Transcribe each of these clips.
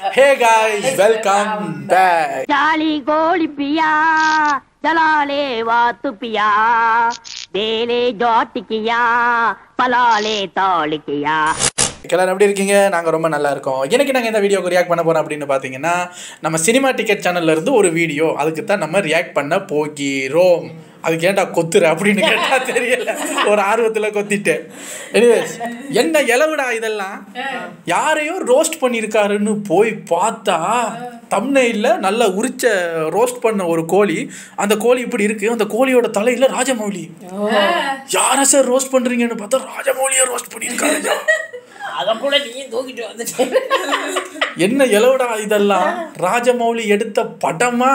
ஹே guys welcome back जाली गोली पिया जलाले वातु पिया बेले जौट किया पलाले तौल किया எல்லாரும் எப்படி இருக்கீங்க நாங்கள் ரொம்ப நல்லா இருக்கோம் எனக்கு நாங்கள் இந்த வீடியோக்கு ரியாக்ட் பண்ண போகிறோம் அப்படின்னு பார்த்தீங்கன்னா நம்ம சினிமா டிக்கெட் சேனல்ல இருந்து ஒரு வீடியோ அதுக்கு தான் நம்ம ரியாக்ட் பண்ண போகிறோம் அதுக்கு ஏன்டா கொத்துற அப்படின்னு கேட்டா தெரியல ஒரு ஆர்வத்தில் கொத்திட்டேன் எனிவேஸ் என்ன இலவுடா இதெல்லாம் யாரையோ ரோஸ்ட் பண்ணியிருக்காருன்னு போய் பார்த்தா தம்னையில் நல்லா உரிச்ச ரோஸ்ட் பண்ண ஒரு கோழி அந்த கோழி இப்படி இருக்கு அந்த கோழியோட தலையில ராஜமௌலி யாரை சார் ரோஸ்ட் பண்றீங்கன்னு பார்த்தா ராஜமௌலியை ரோஸ்ட் பண்ணியிருக்காரு அத கூட நீயும் தூக்கிட்டு வந்துட்டு என்ன எலவுடா இதெல்லாம் ராஜமௌலி எடுத்த படமா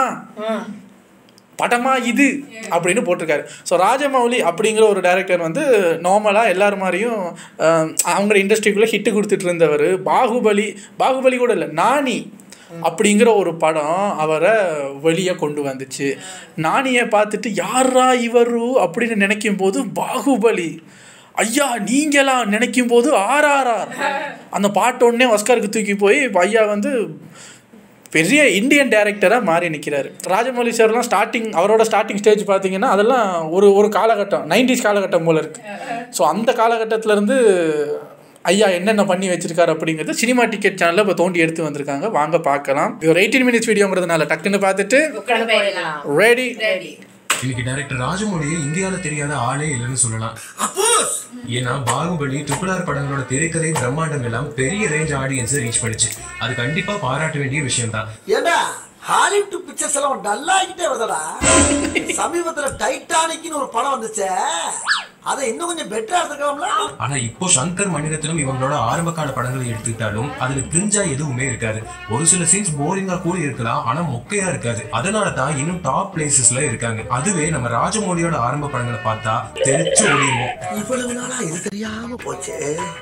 படமா இது அப்படின்னு போட்டிருக்காரு ஸோ ராஜமௌலி அப்படிங்கிற ஒரு டைரக்டர் வந்து நார்மலாக எல்லார் மாதிரியும் அஹ், அவங்க இண்டஸ்ட்ரிக்குள்ளே ஹிட்டு கொடுத்துட்டு இருந்தவர் பாகுபலி பாகுபலி கூட இல்லை நானி அப்படிங்கிற ஒரு படம் அவரை வெளியே கொண்டு வந்துச்சு நானியை பார்த்துட்டு யாரா இவரு அப்படின்னு நினைக்கும் போது பாகுபலி ஐயா நீங்களாம் நினைக்கும் போது ஆர்ஆர்ஆர் அந்த பாட்டு உடனே ஒஸ்காருக்கு தூக்கி போய் இப்ப ஐயா வந்து பெரிய இந்தியன் டேரக்டராக மாறி நிற்கிறாரு ராஜமௌலி சார்லாம் ஸ்டார்டிங் அவரோட ஸ்டார்டிங் ஸ்டேஜ் பார்த்தீங்கன்னா அதெல்லாம் ஒரு ஒரு காலகட்டம் நைன்டிஸ் காலகட்டம் போல இருக்கு ஸோ அந்த காலகட்டத்திலேருந்து ஐயா என்னென்ன பண்ணி வச்சிருக்காரு அப்படிங்கிறது சினிமா டிக்கெட் சேனலில் இப்போ தோண்டி எடுத்து வந்திருக்காங்க வாங்க பார்க்கலாம் இது ஒரு எயிட்டீன் மினிட்ஸ் வீடியோங்கிறதுனால டக்குன்னு பார்த்துட்டு உட்காந்து போயிடலாம் ரெடி இன்னைக்கு டைரக்டர் ராஜமௌலியை இந்தியால தெரியாத ஆளே இல்லைன்னு சொல்லலாம் ஏன்னா பாகுபலி ட்ரிபிள் ஆர் படங்களோட திரைக்கதை பிரம்மாண்டம் எல்லாம் பெரிய ரேஞ்ச் ஆடியன்ஸை ரீச் பண்ணுச்சு அது கண்டிப்பா பாராட்ட வேண்டிய விஷயம் தான் ஏண்டா ஹாலிவுட் பிக்சர்ஸ் எல்லாம் டல்லாகிட்டே வருதடா சமீபத்துல டைட்டானிக்னு ஒரு படம் வந்துச்சே அதை இன்னும் கொஞ்சம் பெட்டரா எடுத்துக்கலாம்ல ஆனா இப்போ சங்கர் மணிரத்னம் இவங்களோட ஆரம்ப கால படங்களை எடுத்துக்கிட்டாலும் அதுல கிரிஞ்சா எதுவுமே இருக்காது ஒரு சில சீன்ஸ் போரிங்கா கூட இருக்கலாம் ஆனா மொக்கையா இருக்காது அதனால தான் இன்னும் டாப் பிளேசஸ்ல இருக்காங்க அதுவே நம்ம ராஜமௌலியோட ஆரம்ப படங்களை பார்த்தா தெரிச்சு ஓடிடுவோம் இவ்வளவு நாளா இது தெரியாம போச்சே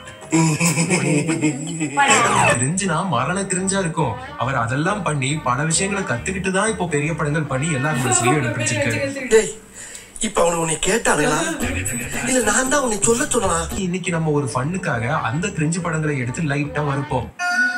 கிரிஞ்சுனா மரண கிரிஞ்சா இருக்கும் அவர் அதெல்லாம் பண்ணி பல விஷயங்களை கத்துக்கிட்டு தான் இப்போ பெரிய படங்கள் பண்ணி எல்லாரும் மனசுலயும் இடம் பிடிச்சிருக்காரு டேய் இப்ப அவனை உன்னை கேட்டானுங்களா இல்ல நான் தான் உன்னை சொல்ல சொன்னா இன்னைக்கு நம்ம ஒரு ஃபன்னுக்காக அந்த கிரிஞ்சு படங்களை எடுத்து லைட்டா வறுப்போம்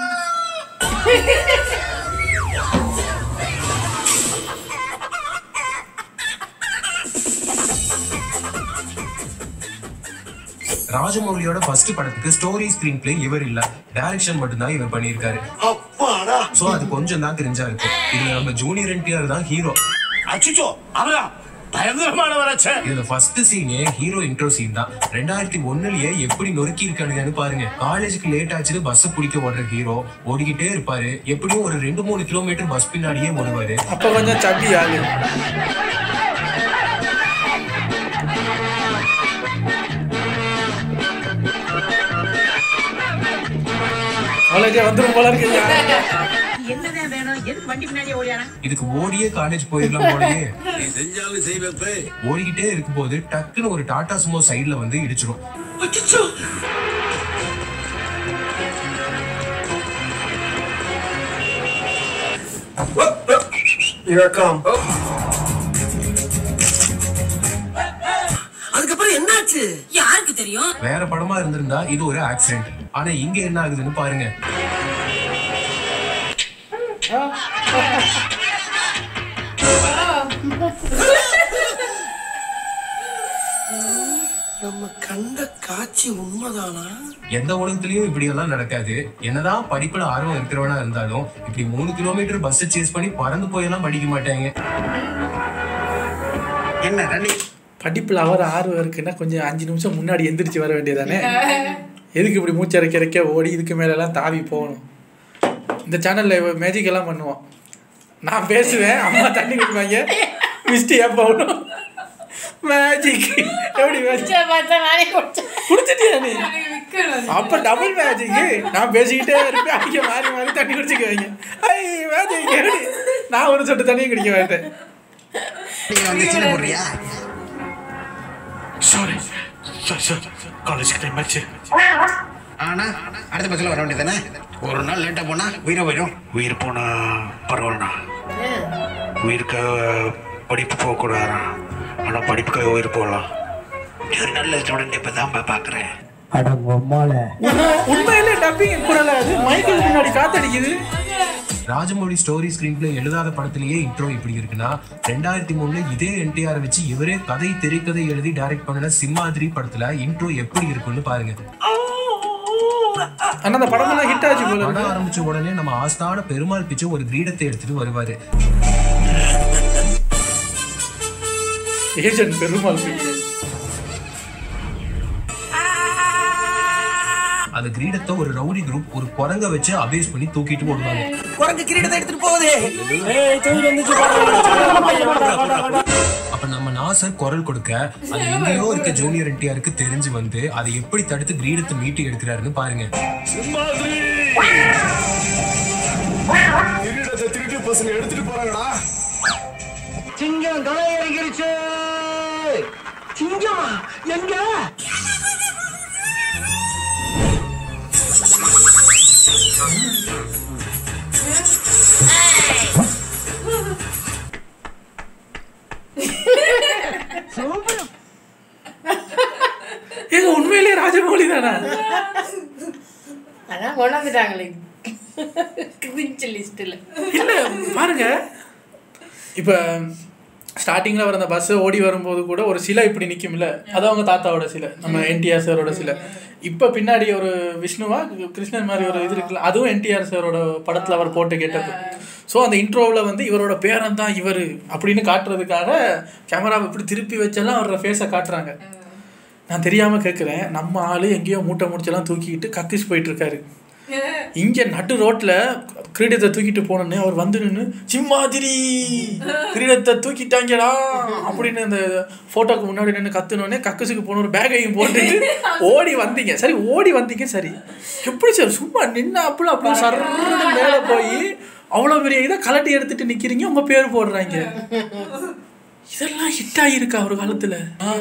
ராஜமௌலியோட ஃபர்ஸ்ட் படத்துக்கு ஸ்டோரி ஸ்கிரீன் பிளே இவர் இல்ல டைரக்ஷன் மட்டும்தான் இவர் பண்ணியிருக்காரு அப்பாடா சோ அது கொஞ்சம் தான் கிரிஞ்சா இருக்கும் இதுல நம்ம ஜூனியர் என்டிஆர் தான் ஹீரோ அச்சுச்சோ அவரா பயங்கரமானவராச்சே இதுல ஃபர்ஸ்ட் சீனே ஹீரோ இன்ட்ரோ சீன் தான் ரெண்டாயிரத்தி ஒண்ணுலயே எப்படி நொறுக்கி இருக்கானுங்கன்னு பாருங்க காலேஜுக்கு லேட் ஆச்சுன்னு பஸ் பிடிக்க ஓடுற ஹீரோ ஓடிக்கிட்டே இருப்பாரு எப்படியும் ஒரு ரெண்டு மூணு கிலோமீட்டர் பஸ் பின்னாடியே ஓடுவாரு அப்போ கொஞ்சம் சட்டி ஆளு காலேஜே வந்துடும் போல இருக்கு என்னதான் வேணும் எதுக்கு வண்டி பின்னாடி ஓடியாரா இதுக்கு ஓடியே காலேஜ் போயிடலாம் போலயே செஞ்சாலும் செய்வே ஓடிக்கிட்டே இருக்கும்போது டக்குன்னு ஒரு டாடா சுமோ சைடுல வந்து இடிச்சிரும் அதுக்கப்புறம் என்னாச்சு யாருக்கு தெரியும் வேற படமா இருந்திருந்தா இது ஒரு ஆக்சிடென்ட் ஆனா இங்க என்ன ஆகுதுன்னு பாருங்க நம்ம கண்ட காட்சி உண்மைதானா எந்த உலகத்திலயும் இப்படி எல்லாம் நடக்காது என்னதான் படிப்புல ஆர்வம் இருக்கிறவனா இருந்தாலும் இப்படி மூணு கிலோமீட்டர் பஸ் சேஸ் பண்ணி பறந்து போயெல்லாம் படிக்க மாட்டாங்க என்ன ரன்னி படிப்பில் அவர் ஆர்வம் இருக்குன்னா கொஞ்சம் அஞ்சு நிமிஷம் முன்னாடி எந்திரிச்சு வர வேண்டியதானே எதுக்கு இப்படி மூச்சு இறக்க இறக்க ஓடி இதுக்கு மேலெல்லாம் தாவி போகணும் இந்த சேனலில் மேஜிக் எல்லாம் பண்ணுவோம் நான் பேசுவேன் அம்மா தண்ணி குடிப்பாங்க மிஸ்டி ஏன் போகணும் மேஜிக் எப்படி மேஜிக் பார்த்தா நானே குடிச்சேன் குடிச்சிட்டியா நீ அப்ப டபுள் மேஜிக் நான் பேசிக்கிட்டே இருப்பேன் அடிக்க மாறி மாறி தண்ணி குடிச்சுக்குவாங்க ஐ மேஜிக் எப்படி நான் ஒரு சொட்டு தண்ணியும் குடிக்க மாட்டேன் சாரி சார் சார் காலேஜுக்கு டைம் ஆச்சு ஆனா அடுத்த பஸ்ல வர வேண்டியதானே ஒரு நாள் லேட்டா போனா உயிரை போயிடும் உயிர் போனா பரவாயில்லண்ணா உயிருக்கு படிப்பு போகக்கூடாதா ஆனால் படிப்புக்காக உயிர் போகலாம் நீ ஒரு நல்ல ஸ்டூடெண்ட் இப்போ தான் பார்க்குறேன் உண்மையிலே டப்பிங் குரல அது மைக்கிள் முன்னாடி காத்தடிக்குது ராஜமௌழி ஸ்டோரி ஸ்கிரீன் பிளே எழுதாத படத்திலேயே இன்ட்ரோ இப்படி இருக்குன்னா ரெண்டாயிரத்தி மூணுல இதே என்டிஆர் வச்சு இவரே கதை திரைக்கதை எழுதி டைரக்ட் பண்ணின சிம்மாதிரி படத்துல இன்ட்ரோ எப்படி இருக்குன்னு பாருங்க ஆனா அந்த படமெல்லாம் ஹிட் ஆச்சு போல படம் ஆரம்பிச்ச உடனே நம்ம ஆஸ்தான பெருமாள் பிச்சை ஒரு கிரீடத்தை எடுத்துட்டு வருவாரு ஏஜென்ட் பெருமாள் பிச்சை. அந்த கிரீடத்தை ஒரு ரவுடி குரூப் ஒரு குரங்க வச்சு அபேஸ் பண்ணி தூக்கிட்டு போடுவாங்க குரங்கு கிரீடத்தை எடுத்துட்டு போகுது அப்ப நம்ம நாசர் குரல் கொடுக்க அது எங்கேயோ இருக்க ஜூனியர் என்டிஆருக்கு தெரிஞ்சு வந்து அதை எப்படி தடுத்து கிரீடத்தை மீட்டு எடுக்கிறாருன்னு பாருங்க சிங்கம் களை இறங்கிருச்சு சிங்கமா எங்க ஏங்க உண்மையிலேயே ராஜமௌழி தானே அதான் கொண்டாந்துட்டாங்களே கிரிஞ்சு லிஸ்ட்டில் இல்ல பாருங்க இப்ப ஸ்டார்டிங்ல வர அந்த பஸ் ஓடி வரும்போது கூட ஒரு சிலை இப்படி நிக்கும்ல அது அவங்க தாத்தாவோட சிலை நம்ம என்டிஆர் சாரோட சிலை இப்ப பின்னாடி ஒரு விஷ்ணுவா கிருஷ்ணன் மாதிரி ஒரு இது இருக்குல்ல அதுவும் என்டிஆர் சாரோட படத்துல அவர் போட்டு கேட்டது ஸோ அந்த இன்ட்ரோவில் வந்து இவரோட பேரன் தான் இவர் அப்படின்னு காட்டுறதுக்காக கேமராவை இப்படி திருப்பி வச்செல்லாம் அவரோட ஃபேஸை காட்டுறாங்க நான் தெரியாம கேட்குறேன் நம்ம ஆளு எங்கேயோ மூட்டை முடிச்செல்லாம் தூக்கிட்டு கக்கிஸ் போயிட்டு இருக்காரு இங்க நடு ரோட்ல கிரீடத்தை தூக்கிட்டு போனோன்னே அவர் வந்து நின்று சிம்மாதிரி கிரீடத்தை தூக்கிட்டாங்கடா அப்படின்னு அந்த போட்டோக்கு முன்னாடி நின்று கத்துனோடனே கக்குசுக்கு போன ஒரு பேக்கையும் போட்டுட்டு ஓடி வந்தீங்க சரி ஓடி வந்தீங்க சரி எப்படி சார் சும்மா நின்று அப்படி அப்படியே சர்ன்னு மேலே போய் அவ்வளோ பெரிய இதை கலட்டி எடுத்துட்டு நிக்கிறீங்க உங்க பேர் போடுறாங்க இதெல்லாம் ஹிட் ஆகியிருக்கா ஒரு காலத்துல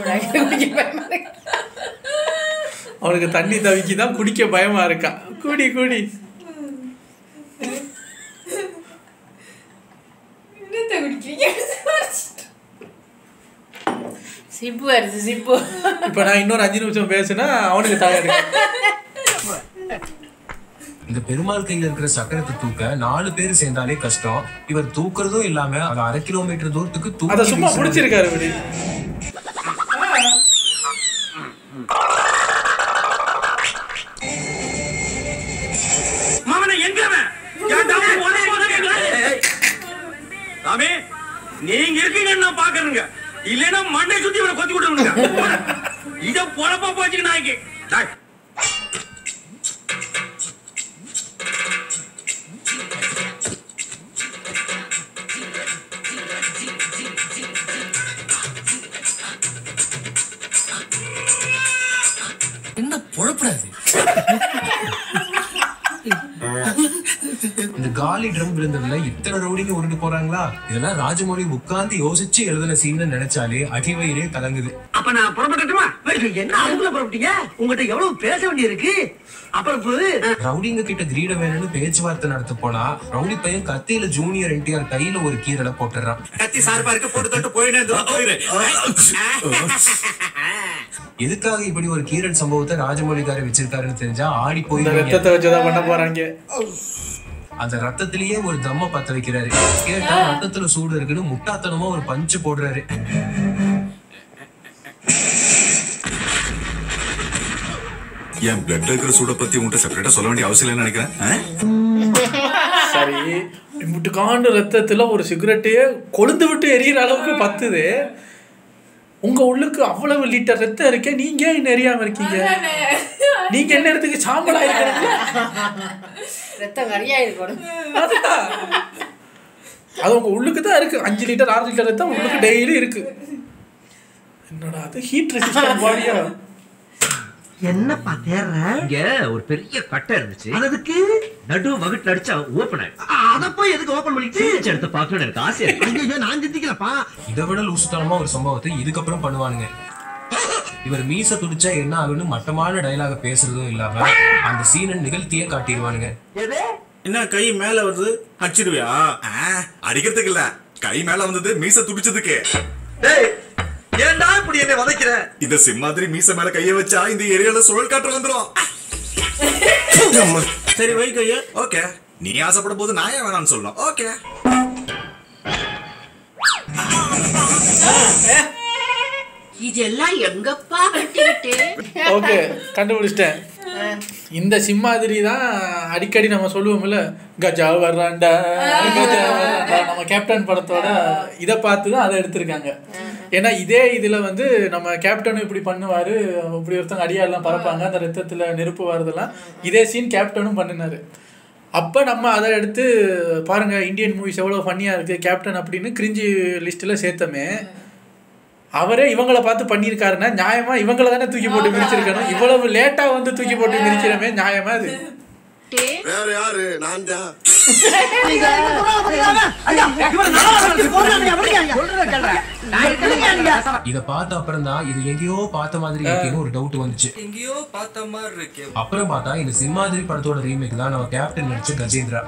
அவனுக்கு தண்ணி தவிக்கி தான் குடிக்க பயமா இருக்கா குடி குடி சிப்பு அரிசி சிப்பு இப்ப நான் இன்னொரு அஞ்சு நிமிஷம் பேசுனா அவனுக்கு தயாரி இந்த பெருமாள் கையில இருக்கிற சக்கரத்தை தூக்க நாலு பேர் சேர்ந்தாலே கஷ்டம் இவர் தூக்குறதும் இல்லாம அது அரை கிலோமீட்டர் தூரத்துக்கு அத தூக்கி சும்மா வீசுறாரு. பிடிச்சிருக்காரு இப்படி மாமனை எங்க அவன்? ஏன்டா அவன் உடனே உடனே சாமி நீங்க இருக்கீங்கன்னு நான் பாக்குறேங்க இல்லைன்னா மண்ணை சுத்தி இவனை கொத்தி விட்டுருங்க இத பொழப்பா போச்சுக்கு நாய்க்கு டேய், என்ன பொழப்படாது இந்த காலி ட்ரம் விழுந்ததுல இத்தனை ரவுடிங்க உருண்டு போறாங்களா இதெல்லாம் ராஜமௌழி உட்கார்ந்து யோசிச்சு எழுதின சீன் நினைச்சாலே அடிவயிறே கலங்குது அப்ப நான் புறப்பட்டுமா என்ன அதுக்குள்ள புறப்பட்டீங்க உங்ககிட்ட எவ்வளவு பேச வேண்டியிருக்கு அப்புறம் போது ரவுடிங்க கிட்ட கிரீட வேணும்னு பேச்சுவார்த்தை நடத்த போனா ரவுடி பையன் கத்தியில ஜூனியர் என்டிஆர் கையில ஒரு கீரலை போட்டுறான் கத்தி சார்பா இருக்கு போட்டு தட்டு போயினே எதுக்காக இப்படி ஒரு கீரல் சம்பவத்தை ராஜமௌழிக்காரர் வச்சிருக்காருன்னு தெரிஞ்சா ஆடி இந்த போய் ரத்தத்தை வச்சுதான் பண்ண போறாங்க அந்த ரத்தத்திலேயே ஒரு தம்ம பத்த வைக்கிறாரு கேட்டா ரத்தத்துல சூடு இருக்குன்னு முட்டாத்தனமா ஒரு பஞ்சு போடுறாரு என் பிளட்ல இருக்கிற சூட பத்தி உன்கிட்ட செப்பரேட்டா சொல்ல வேண்டிய அவசியம் இல்லைன்னு நினைக்கிறேன் ஆ? சரி இம்புட்டுக்காண்டு ரத்தத்துல ஒரு சிகரெட்டையே கொழுந்து விட்டு எரியிற அளவுக்கு பத்துது உங்க உள்ளுக்கு அவ்வளவு லிட்டர் ரத்தம் இருக்கே நீங்க ஏன் இன்னும் எரியாம இருக்கீங்க நீங்க என்ன இடத்துக்கு சாம்பலா இருக்கிறீங்க ரத்தம் கறியா இருக்கணும் அதுதான். அது உங்க உள்ளுக்கு தான் இருக்கு அஞ்சு லிட்டர் ஆறு லிட்டர் ரத்தம் உள்ளுக்கு டெய்லி இருக்கு என்னடா அது ஹீட் ரெசிஸ்டன்ட் பாடியா என்னப்பா தேர்ற இங்க ஒரு பெரிய கட்டை இருந்துச்சு அதுக்கு நடு வகுட்டு அடிச்சா ஓபன் ஆயிடும் அத போய் எதுக்கு ஓபன் பண்ணிட்டு சீரிச்சு எடுத்து பார்க்கணும்னு எனக்கு ஆசை இருக்கு ஐயோ நான் சிந்திக்கலப்பா இதை விட லூசுத்தனமா ஒரு சம்பவத்தை இதுக்கப்புறம் பண்ணுவானுங்க இவர் மீச துடிச்சா என்ன ஆகுன்னு மட்டமான டயலாக பேசுறதும் இல்லாம அந்த சீனை நிகழ்த்தியே காட்டிடுவானுங்க எது என்ன கை மேல வருது அடிச்சிடுவியா ஆ, அடிக்கிறதுக்கு இல்ல கை மேல வந்தது மீச துடிச்சதுக்கு டேய் ஏன்டா இப்படி என்னை வதைக்கிற இந்த சிம்மாதிரி மீச மேல கைய வச்சா இந்த ஏரியால சுழல் காற்று வந்துரும் சரி வை கைய ஓகே நீ ஆசைப்படும் போது நான் ஏன் வேணாம்னு சொல்லணும் ஓகே இதெல்லாம் எங்கப்பா கட்டிக்கிட்டு ஓகே கண்டுபிடிச்சிட்டேன் இந்த சிம்மாதிரி தான் அடிக்கடி நம்ம சொல்லுவோம்ல கஜா வர்றாண்டா கஜா வர்றாண்டா நம்ம கேப்டன் படத்தோட இதை பார்த்து தான் அதை எடுத்திருக்காங்க ஏன்னா இதே இதில் வந்து நம்ம கேப்டனும் இப்படி பண்ணுவார் இப்படி ஒருத்தவங்க அடியாரெல்லாம் பறப்பாங்க அந்த ரத்தத்தில் நெருப்பு வரதெல்லாம் இதே சீன் கேப்டனும் பண்ணினாரு அப்போ நம்ம அதை எடுத்து பாருங்க இந்தியன் மூவிஸ் எவ்வளோ ஃபன்னியாக இருக்குது கேப்டன் அப்படின்னு கிரிஞ்சி லிஸ்ட்டில் சேர்த்தமே அவரே இவங்கள பார்த்து பண்ணியிருக்காருன்னா நியாயமா இவங்கள தானே தூக்கி போட்டு மிதிச்சிருக்கணும் இவ்வளவு லேட்டா வந்து தூக்கி போட்டு மிதிக்கிறமே நியாயமா அது வேற யாரு நான் தான் இத பார்த்த அப்புறம் தான் இது எங்கேயோ பார்த்த மாதிரி இருக்கேன்னு ஒரு டவுட் வந்துச்சு எங்கேயோ பார்த்த மாதிரி இருக்கு அப்புறம் பார்த்தா இந்த சிம்மாதிரி படத்தோட ரீமேக் தான் நம்ம கேப்டன் நடிச்ச கஜேந்திரா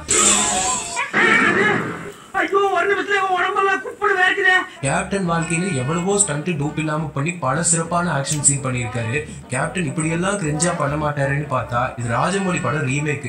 ஐயோ ஒரு நிமிஷத்துல உடம்பெல்லாம் குப்பிடு வேர்க்குதே கேப்டன் வாழ்க்கையில எவ்வளவோ ஸ்டண்ட் டூப் இல்லாம பண்ணி பல சிறப்பான ஆக்ஷன் சீன் பண்ணியிருக்காரு கேப்டன் இப்படி எல்லாம் கிரிஞ்சா பண்ண மாட்டாருன்னு பார்த்தா இது ராஜமௌழி படம் ரீமேக்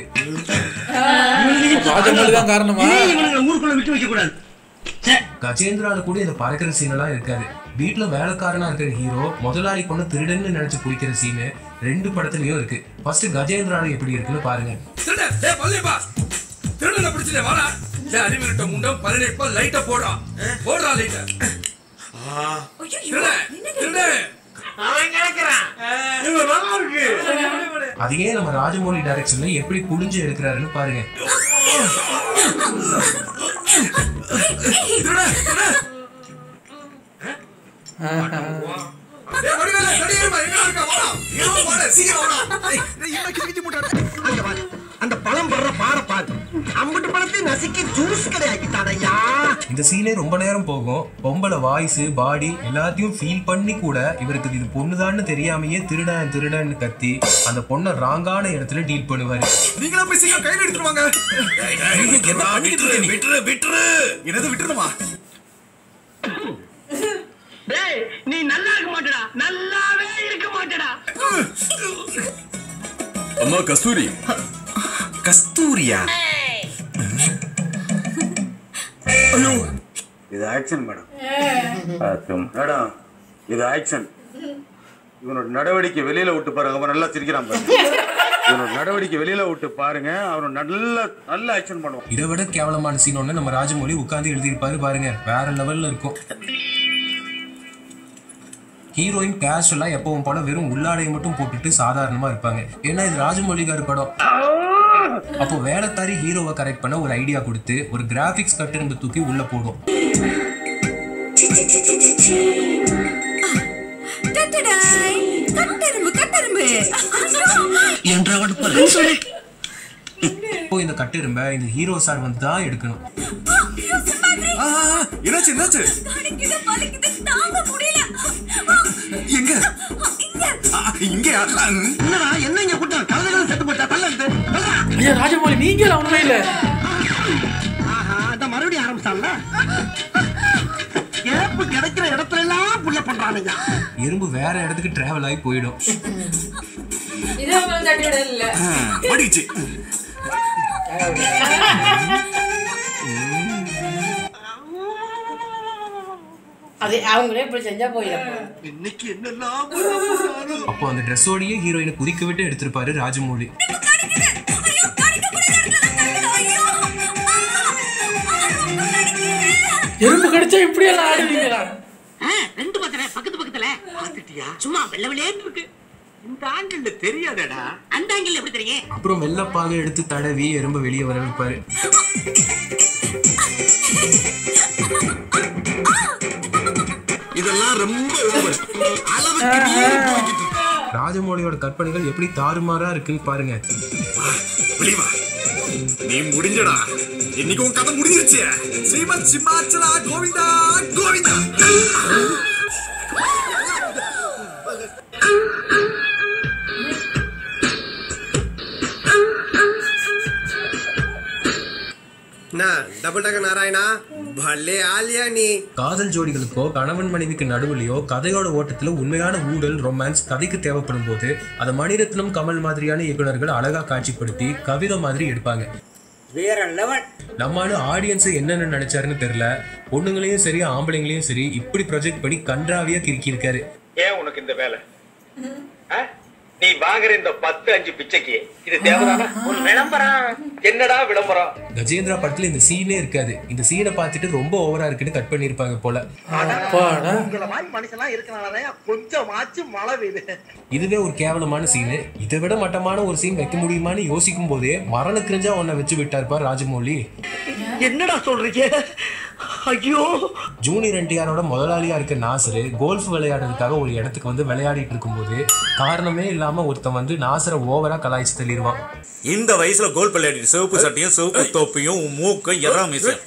ராஜமௌழி தான் காரணமா ஊருக்குள்ள விட்டு வைக்க கூடாது கஜேந்திரால கூட இந்த பறக்கிற சீன் எல்லாம் இருக்காது வீட்டுல வேலைக்காரனா இருக்கிற ஹீரோ முதலாளி பொண்ணு திருடன்னு நினைச்சு பிடிக்கிற சீனு ரெண்டு படத்துலயும் இருக்கு ஃபர்ஸ்ட் கஜேந்திரால எப்படி இருக்குன்னு பாருங்க திருட டேய் பள்ளி பாஸ் திருடனை பிடிச்சிட்டே வாடா டேய் அறிவிட்ட முண்டம் பதினெட்டு லைட்ட போடா போடுறா லைட்ட திருட திருட அவன் கிடக்குறான் இது நல்லா இருக்கு அதையே நம்ம ராஜமௌழி டைரக்ஷன்ல எப்படி புளிஞ்சு எடுக்கிறாருன்னு பாருங்க திருட திருட டேய் வடிவேல தடியேறுமா எங்க இருக்க வாடா ஏறோ வாடா சீக்கிரம் வாடா ஏய் என்ன கிழிச்சு போட்டாடா அந்த பழம் படுற பாற பாரு அம்பட்டு பழத்தை நசுக்கி ஜூஸ் கிடையாக்கிட்டாடையா இந்த சீனே ரொம்ப நேரம் போகும் பொம்பளை வாய்ஸ் பாடி எல்லாத்தையும் ஃபீல் பண்ணி கூட இவருக்கு இது பொண்ணுதான்னு தெரியாமையே திருடன் திருடன்னு கத்தி அந்த பொண்ணை ராங்கான இடத்துல டீல் பண்ணுவாரு நீங்களா போய் சீக்கிரம் கையில எடுத்துருவாங்க என்ன பண்ணிட்டு இருக்க நீ விட்டுரு விட்டுரு என்னது விட்டுருமா டேய் நீ நல்லா இருக்க மாட்டடா நல்லாவே இருக்க மாட்டடா அம்மா கஸ்தூரி கஸ்தூரியா ஐயோ இது ஆக்ஷன் மேடம் மேடம் இது ஆக்ஷன் இவனோட நடவடிக்கை வெளியில விட்டு பாருங்க அவன் நல்லா சிரிக்கிறான் பாருங்க இவனோட நடவடிக்கை வெளியில விட்டு பாருங்க அவன் நல்ல நல்ல ஆக்ஷன் பண்ணுவான் இதை விட கேவலமான சீன் ஒன்று நம்ம ராஜமௌழி உட்கார்ந்து எழுதியிருப்பாரு பாருங்க வேற லெவல்ல இருக்கும் ஹீரோயின் கேஷுவலா எப்பவும் போல வெறும் உள்ளாடையை மட்டும் போட்டுட்டு சாதாரணமா இருப்பாங்க ஏன்னா இது ராஜமௌழி கார் படம் அப்போ வேலைக்காரி ஹீரோவை கரெக்ட் பண்ண ஒரு ஐடியா கொடுத்து ஒரு கிராபிக்ஸ் கட்டிருந்த தூக்கி உள்ள போடும் இப்போ இந்த கட்டிரும்ப இந்த ஹீரோ சார் வந்து தான் எடுக்கணும் என்னாச்சு என்னாச்சு எங்க ஆ, இங்கயா என்னடா என்ன இங்க கூட்டம் கலந்துகள் செத்து போட்டா தள்ள ஐயா ராஜமௌழி நீங்க உண்மை இல்ல ஆஹா அந்த மறுபடியும் ஆரம்பிச்சான்ல ஏப்பு கிடைக்கிற இடத்துல எல்லாம் புள்ள பண்றானுங்க எறும்பு வேற இடத்துக்கு டிராவல் ஆகி போயிடும் இது உங்களுக்கு தட்டி விட இல்ல படிச்சு அது அவங்களே இப்படி செஞ்சா போயிடும் இன்னைக்கு என்னெல்லாம் அப்போ அந்த ட்ரெஸ்ஸோடயே ஹீரோயினை குதிக்க விட்டு எடுத்திருப்பாரு ராஜமௌழி எறும்பு கடிச்சா இப்படி எல்லாம் ஆடுவீங்களா ரெண்டு பக்கத்துல பக்கத்து பக்கத்துல பாத்துட்டியா சும்மா வெள்ள வெள்ளேன்னு இருக்கு இந்த ஆங்கிள் தெரியாதடா அந்த ஆங்கிள் எப்படி தெரியும் அப்புறம் வெள்ளப்பாக எடுத்து தடவி எறும்பு வெளியே வர வைப்பாரு இதெல்லாம் ரொம்ப over. அளவுக்கு மீறி போய்கிட்டு இருக்கு. ராஜமௌழியோட கற்பனைகள் எப்படி தாறுமாறா இருக்குன்னு பாருங்க வெளிய வா. நீ முடிஞ்சடா இன்னைக்கு உன் கதை முடிஞ்சிருச்சு ஸ்ரீமத் சிம்மாச்சலா கோவிந்தா கோவிந்தா டபுள் டக்க நாராயணா பல்லே ஆலியா நீ காதல் ஜோடிகளுக்கோ கணவன் மனைவிக்கு நடுவுலையோ கதையோட ஓட்டத்துல உண்மையான ஊழல் ரொமான்ஸ் கதைக்கு தேவைப்படும் போது அதை மணிரத்னம் கமல் மாதிரியான இயக்குனர்கள் அழகா காட்சிப்படுத்தி கவிதை மாதிரி எடுப்பாங்க வேற லெவல் நம்மளால ஆடியன்ஸ் என்னென்ன நினைச்சாருன்னு தெரியல பொண்ணுங்களையும் சரி ஆம்பளைங்களையும் சரி இப்படி ப்ரொஜெக்ட் பண்ணி கன்றாவியா கிறுக்கி இருக்காரு ஏன் உனக்கு இந்த வேலை ஆ? நீ வாங்குற இந்த பத்து அஞ்சு பிச்சைக்கு இது தேவைதானா ஒரு விளம்பரம் என்னடா விளம்பரம் கஜேந்திரா படத்துல இந்த சீனே இருக்காது இந்த சீனை பார்த்துட்டு ரொம்ப ஓவரா இருக்குன்னு கட் பண்ணிருப்பாங்க போல உங்களை மாதிரி மனுஷன்லாம் இருக்கனாலதான் கொஞ்சமாச்சும் மழை பெய்யுது இதுவே ஒரு கேவலமான சீனு இதை விட மட்டமான ஒரு சீன் வைக்க முடியுமான்னு யோசிக்கும் போதே மரண கிரிஞ்சா ஒன்ன வச்சு விட்டாருப்பா ராஜமௌலி என்னடா சொல்றீங்க ஐயோ ஜூனியர் என்டிஆரோட முதலாளியா இருக்க நாசரு கோல்ஃப் விளையாடுறதுக்காக ஒரு இடத்துக்கு வந்து விளையாடிட்டு இருக்கும்போது காரணமே இல்லாம ஒருத்தன் வந்து நாசரை ஓவரா கலாய்ச்சி தள்ளிடுவான் இந்த வயசுல கோல் விளையாடிட்டு சிவப்பு சட்டையும் சிவப்பு தொப்பியும் உன் மூக்கும் எறா மீசையும்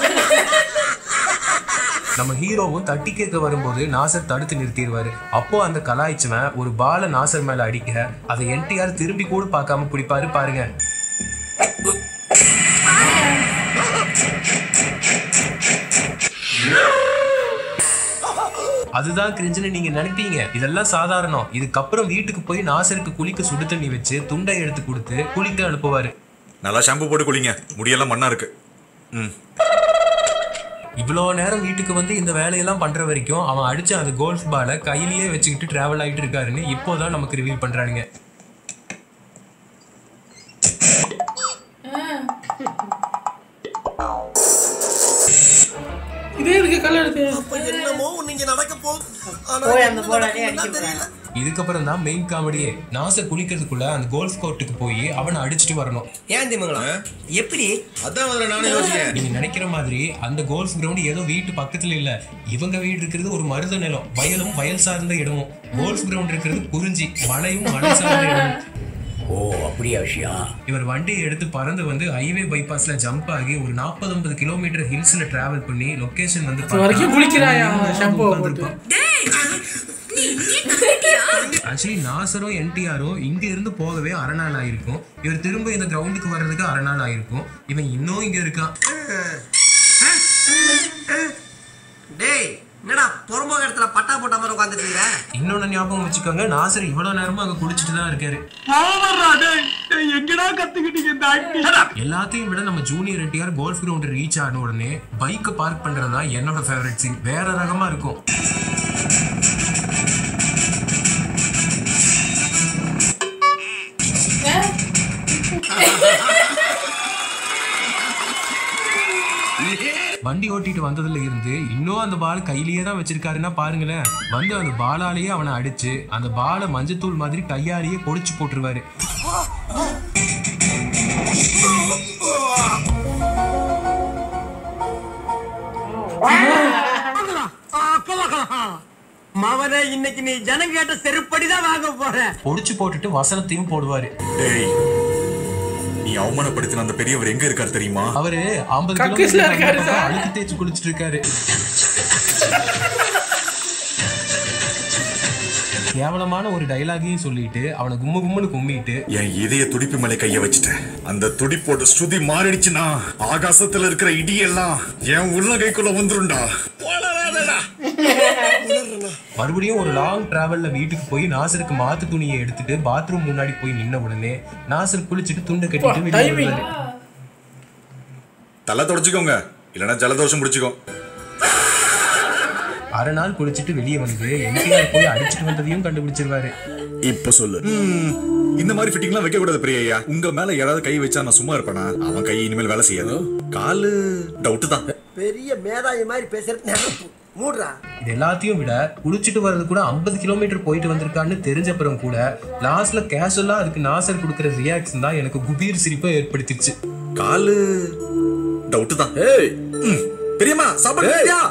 நம்ம ஹீரோவும் தட்டி கேட்க வரும்போது நாசர் தடுத்து நிறுத்திடுவாரு அப்போ அந்த கலாய்ச்சவன் ஒரு பால நாசர் மேல அடிக்க அதை என்டிஆர் திரும்பி கூட பார்க்காம பிடிப்பாரு பாருங்க அதுதான் கிரிஞ்சுன்னு நீங்க நினைப்பீங்க இதெல்லாம் சாதாரணம் இதுக்கப்புறம் வீட்டுக்கு போய் நாசருக்கு குளிக்க சுடு தண்ணி வச்சு துண்டை எடுத்து கொடுத்து குளிக்க அனுப்புவாரு நல்லா ஷாம்பு போட்டு குளிங்க முடியெல்லாம் மண்ணா இருக்கு ம் இவ்வளோ நேரம் வீட்டுக்கு வந்து இந்த வேலையெல்லாம் பண்ற வரைக்கும் அவன் அடிச்ச அந்த கோல்ஃப் பாலை கையிலேயே வச்சுக்கிட்டு டிராவல் ஆகிட்டு இருக்காருன்னு இப்போதான் நமக்கு ரிவீல் பண்றானுங்க இதே இருக்கு கலர் எடுத்து என்னமோ நீங்க நடக்க போகுது ஆனா போய் என்ன அந்த போல நடக்குதுன்னு தெரியல இதுக்கப்புறம் தான் மெயின் காமெடியே நாச குளிக்கிறதுக்குள்ள அந்த கோல்ஃப் கோர்ட்டுக்கு போய் அவனை அடிச்சுட்டு வரணும் ஏன் திமுங்களா எப்படி அதான் முதல்ல நானும் யோசிக்கிறேன் நீங்க நினைக்கிற மாதிரி அந்த கோல்ஃப் கிரவுண்ட் ஏதோ வீட்டு பக்கத்துல இல்ல இவங்க வீடு இருக்கிறது ஒரு மருத நிலம் வயலும் வயல் சார்ந்த இடமும் கோல்ஃப் கிரவுண்ட் இருக்கிறது குறிஞ்சி மலையும் மலை சார்ந்த இடமும் ஓ அப்படியா விஷயம் இவர் வண்டியை எடுத்து பறந்து வந்து ஹைவே பைபாஸ்ல ஜம்ப் ஆகி ஒரு 40 50 கிலோமீட்டர் ஹில்ஸ்ல டிராவல் பண்ணி லொகேஷன் வந்து இது வரைக்கும் குளிக்கிறாயா அவன் shampoo வை போட்டு. ஆக்சுவலி நாசரும் என்டிஆரும் இங்க இருந்து போகவே அரை நாள் ஆயிருக்கும் இவர் திரும்ப இந்த கிரவுண்டுக்கு வர்றதுக்கு அரை நாள் ஆயிருக்கும் இவன் இன்னும் இங்க இருக்கான் டேய் என்னடா புறம்போக இடத்துல பட்டா போட்ட மாதிரி உட்காந்துட்டு இருக்க இன்னொன்னு ஞாபகம் வச்சுக்கோங்க நாசர் இவ்வளவு நேரமா அங்க குளிச்சுட்டு தான் இருக்காரு எங்கடா கத்துக்கிட்டீங்க இந்த ஆக்டிங் எல்லாத்தையும் விட நம்ம junior NTR golf ground reach ஆன உடனே பைக்கை பார்க் பண்றது தான் என்னோட ஃபேவரட் சீன் வேற ரகமா இருக்கும் வண்டி ஓட்டிட்டு வந்ததுல இருந்து இன்னும் அந்த பால் கையிலேயே தான் வச்சிருக்காருன்னா பாருங்களேன் வந்து அந்த பாலாலேயே அவனை அடிச்சு அந்த பாலை மஞ்சத்தூள் மாதிரி கையாலேயே பொடிச்சு போட்டுருவாரு மவனே இன்னைக்கு நீ ஜனம் கேட்ட செருப்படிதான் வாங்க போற பொடிச்சு போட்டுட்டு வசனத்தையும் போடுவாரு டேய் நீ அவமானப்படுத்தின அந்த பெரியவர் எங்க இருக்காரு தெரியுமா அவரு ஐம்பது கக்கூஸ்ல இருக்காரு கிலோமீட்டர் சார். அழுக்கு தேய்ச்சி குளிச்சிட்டு இருக்காரு கேவலமான ஒரு டைலாகையும் சொல்லிட்டு அவனை கும்மு கும்முன்னு கும்மிட்டு என் இதய துடிப்பு மேலே கைய வச்சுட்டேன் அந்த துடிப்போட ஸ்ருதி மாறிடுச்சுன்னா ஆகாசத்துல இருக்கிற இடியெல்லாம் என் உள்ளங்கைக்குள்ள வந்துரும்டா மறுபடியும் ஒரு லாங் டிராவல்ல வீட்டுக்கு போய் நாசருக்கு மாத்து துணியை எடுத்துட்டு பாத்ரூம் முன்னாடி போய் நின்ன உடனே நாசர் குளிச்சுட்டு துண்டை கட்டிட்டு வெளியே timing. வருவாரு தலை தொடச்சுக்கோங்க இல்லைன்னா ஜலதோஷம் பிடிச்சுக்கோ அரை நாள் குளிச்சுட்டு வெளியே வந்து என்டிஆர் போய் அடிச்சுட்டு வந்ததையும் கண்டுபிடிச்சிருவாரு இப்ப சொல்லு ம், இந்த மாதிரி ஃபிட்டிங்லாம் வைக்க கூடாது பிரியா உங்க மேல யாராவது கை வச்சா நான் சும்மா இருப்பேனா அவன் கை இனிமேல் வேலை செய்யாது காலு டவுட் தான் பெரிய மேதாவி மாதிரி பேசுறது நினைப்பு மூடுறா இது எல்லாத்தையும் விட குளிச்சுட்டு வர்றது கூட 50 கிலோமீட்டர் போயிட்டு வந்திருக்கான்னு தெரிஞ்சப்புறம் கூட லாஸ்ட்ல கேஷுவலா அதுக்கு நாசர் கொடுக்குற ரியாக்ஷன் தான் எனக்கு குபீர் சிரிப்பை ஏற்படுத்திடுச்சு காலு டவுட் தான் ஏய் ம், பெரியம்மா சாப்பாடு ரெடியா?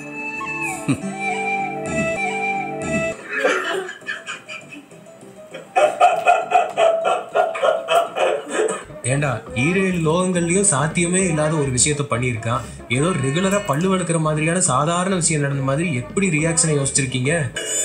ஏண்டா ஈரேழு லோகங்கள்லயும் சாத்தியமே இல்லாத ஒரு விஷயத்த பண்ணியிருக்கான் ஏதோ ரெகுலரா பல்லு வளர்க்குற மாதிரியான சாதாரண விஷயம் நடந்த மாதிரி எப்படி ரியாக்ஷனை யோசிச்சிருக்கீங்க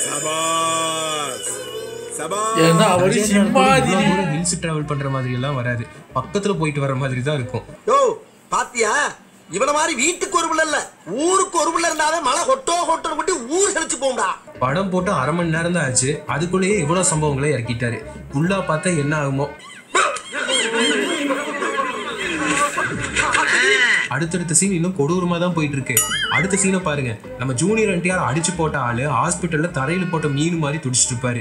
ஏன்னா அவரு சிம்மாதி ஹில்ஸ் டிராவல் பண்ற மாதிரி எல்லாம் வராது பக்கத்துல போயிட்டு வர மாதிரி தான் இருக்கும் யோ பாத்தியா இவன மாதிரி வீட்டுக்கு ஒரு பிள்ளை இல்ல ஊருக்கு ஒரு பிள்ளை இருந்தாவே மழை கொட்டோ கொட்டோ கொட்டி ஊர் செழிச்சு போகும்டா படம் போட்டு அரை மணி நேரம் தான் ஆச்சு அதுக்குள்ளேயே இவ்வளவு சம்பவங்களை இறக்கிட்டாரு ஃபுல்லா பார்த்தா என்ன ஆகுமோ அடுத்தடுத்த சீன் இன்னும் கொடூரமா தான் போயிட்டு இருக்கு அடுத்த சீனை பாருங்க நம்ம ஜூனியர் என்டிஆர் அடிச்சு போட்ட ஆளு ஹாஸ்பிட்டல்ல தரையில போட்ட மீன் மாதிரி துடிச்சிட்டு இருப்பாரு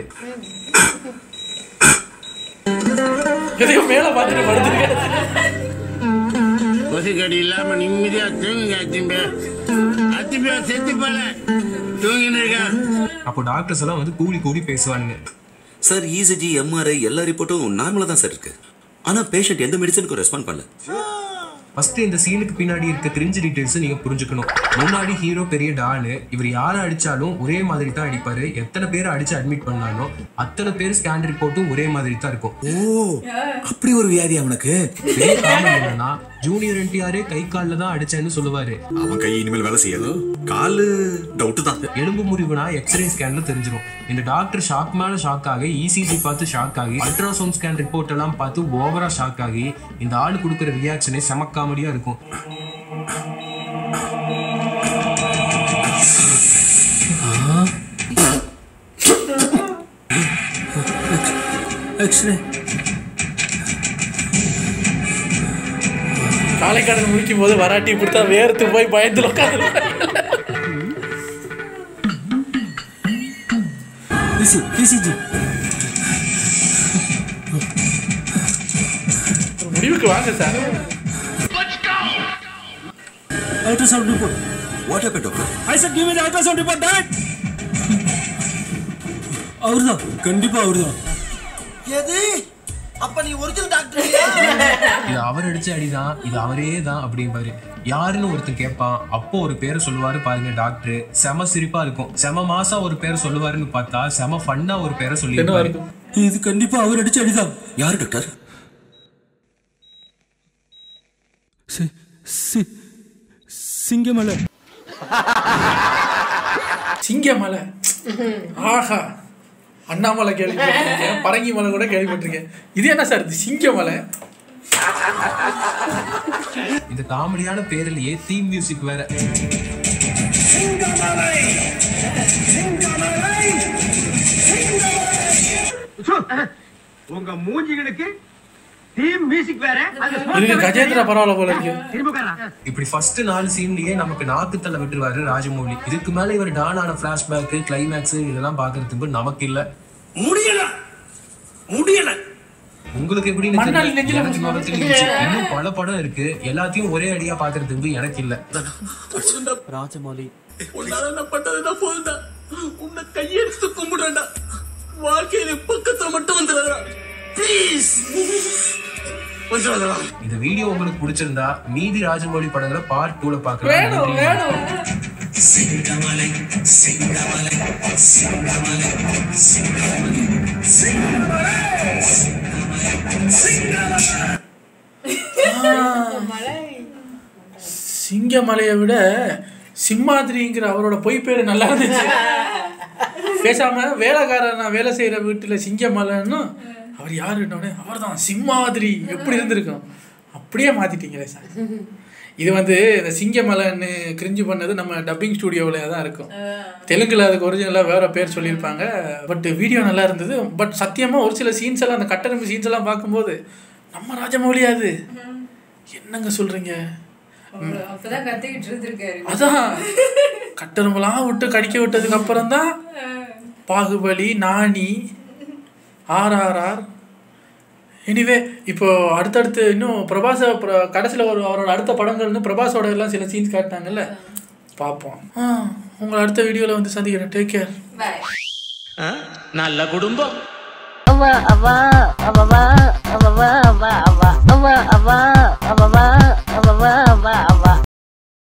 எதையோ மேல பார்த்துட்டு படுத்துருக்கேன் கொசுக்கடி இல்லாம நிம்மதியா தூங்குங்க அத்திம்பே அத்திம்பே செத்து போல தூங்கின்னு இருக்கான் அப்போ டாக்டர்ஸ் எல்லாம் வந்து கூடி கூடி பேசுவானுங்க சார் இசிஜி எம்ஆர்ஐ எல்லா ரிப்போர்ட்டும் நார்மலா தான் சார் இருக்கு ஆனா பேஷண்ட் எந்த மெடிசனுக்கும் ரெஸ்பாண்ட் பண்ணல ஃபர்ஸ்ட் இந்த சீனுக்கு பின்னாடி இருக்க கிரிஞ்சு டீடைல்ஸ் நீங்க புரிஞ்சுக்கணும் முன்னாடி ஹீரோ பெரிய டாலு இவர் யாரை அடிச்சாலும் ஒரே மாதிரி தான் அடிப்பாரு எத்தனை பேரை அடிச்சு அட்மிட் பண்ணாலும் அத்தனை பேர் ஸ்கேன் ரிப்போர்ட்டும் ஒரே மாதிரி தான் இருக்கும் ஓ அப்படி ஒரு வியாதி அவனுக்கு பெரிய காரணம் என்னன்னா ஜூனியர் என்டிஆரே கை காலில் தான் அடிச்சேன்னு சொல்லுவாரு அவன் கை இனிமேல் வேலை செய்யாது காலு டவுட் தான் எலும்பு முறிவுனா எக்ஸ்ரே ஸ்கேன்ல தெரிஞ்சிடும் இந்த டாக்டர் ஷாக் மேல ஷாக் ஆகி இசிஜி பார்த்து ஷாக் ஆகி அல்ட்ராசவுண்ட் ஸ்கேன் ரிப்போர்ட் எல்லாம் பார்த்து ஓவரா ஷாக் ஆகி இந்த ஆள் கொடுக்குற ரியாக்ஷனே செம காமெடியா இருக்கும் எக்ஸ்ரே காலைக்கடன் முடிக்கும் போது வராட்டி இப்படித்தா வேர்த்து போய் பயந்து உட்காந்து இசிஜி முடிவுக்கு வாங்க sir ultrasound report what happen doctor I said give me the ultrasound report டாட் அவர்தான் கண்டிப்பா அவர்தான் எது அப்ப நீ ஒரிஜினல் டாக்டர் இது அவர் அடிச்ச அடிதான் இது அவரே தான் அப்படிம்பாரு யாருன்னு ஒருத்தன் கேட்பான் அப்போ ஒரு பேரை சொல்லுவாரு பாருங்க டாக்டர் செம சிரிப்பா இருக்கும் செம மாசா ஒரு பேரை சொல்லுவாருன்னு பார்த்தா செம ஃபன்னா ஒரு பேரை சொல்லியிருப்பாரு இது கண்டிப்பா அவர் அடிச்ச அடிதான் யார் டாக்டர் சிங்கமலை சிங்கமலை ஆஹா அண்ணாமலை கேள்விப்பட்டிருக்கேன் பரங்கி மலை கூட கேள்விப்பட்டிருக்கேன் இது என்ன சார் இது சிங்கமலை இந்த காமெடியான பேர்லயே தீம் மியூசிக் வேற உங்க மூஞ்சிகளுக்கு தீம் மியூசிக் வேற இதுக்கு கஜேந்திரா பரவாயில்ல போல இருக்கு இப்படி ஃபர்ஸ்ட் நாலு சீன்லயே நமக்கு நாக்கு தள்ள விட்டுருவாரு ராஜமௌலி இதுக்கு மேல இவர் டான் ஆன பிளாஷ்பேக் கிளைமேக்ஸ் இதெல்லாம் பாக்குறதுக்கு நமக்கு இல்ல முடியல முடியல உங்களுக்கு எப்படி மண்ணால் நெஞ்சில எனக்கு நுரத்தில் இருந்துச்சு. இன்னும் பல படம் இருக்கு எல்லாத்தையும் ஒரே அடியா பாக்குறதுக்கு எனக்கு இல்ல ராஜமௌலி உன்னால நான் பண்ணதுன்னா போதும்டா உன்னை கையெடுத்து கும்பிடுறேன்டா வாழ்க்கையில பக்கத்துல மட்டும் வந்துடுறா ப்ளீஸ் வந்துடுறா இந்த வீடியோ உங்களுக்கு பிடிச்சிருந்தா மீதி ராஜமௌலி படங்களை பார்ட் டூல பாக்கலாம் வேணும் நன்றி. வேணும் சிங்கமலை சிங்கமலை சிங்கமலை சிங்கமலை சிங்கமலையை விட சிம்மாதிரிங்கிற அவரோட பொய் பேரு நல்லா இருந்துச்சு பேசாம வேலைக்காரன் நான் வேலை செய்யற வீட்டுல சிங்கமலைன்னு அவர் யாருன்னொடனே அவர் தான் சிம்மாதிரி எப்படி இருந்திருக்கும் அப்படியே மாத்திட்டீங்களே சார் இது வந்து இந்த சிங்கமலைன்னு கிரிஞ்சு பண்ணது நம்ம டப்பிங் ஸ்டூடியோவில் தான் இருக்கும் தெலுங்குல அதுக்கு ஒரிஜினலாக வேற பேர் சொல்லியிருப்பாங்க பட் வீடியோ நல்லா இருந்தது பட் சத்தியமாக ஒரு சில சீன்ஸ் எல்லாம் அந்த கட்டரம்பு சீன்ஸ் எல்லாம் பார்க்கும்போது நம்ம ராஜமௌலியா அது என்னங்க சொல்றீங்க அப்பதான் கத்திக்கிட்டு இருந்திருக்காரு அதான் கட்டெரும்பெல்லாம் விட்டு கடிக்க விட்டதுக்கு அப்புறம் தான் பாகுபலி நாணி ஆர்ஆர்ஆர் எனிவே இப்போ அடுத்தடுத்து இன்னும் பிரபாஸ கடைசியில் ஒரு அவரோட அடுத்த படங்கள்னு பிரபாஸோட எல்லாம் சில சீன்ஸ் காட்டினாங்கல்ல பார்ப்போம் ஆ உங்களை அடுத்த வீடியோவில் வந்து சந்திக்கிறேன் டேக் கேர் நல்ல குடும்பம் அவ அவ அவ அவ அவ அவ அவ அவ அவ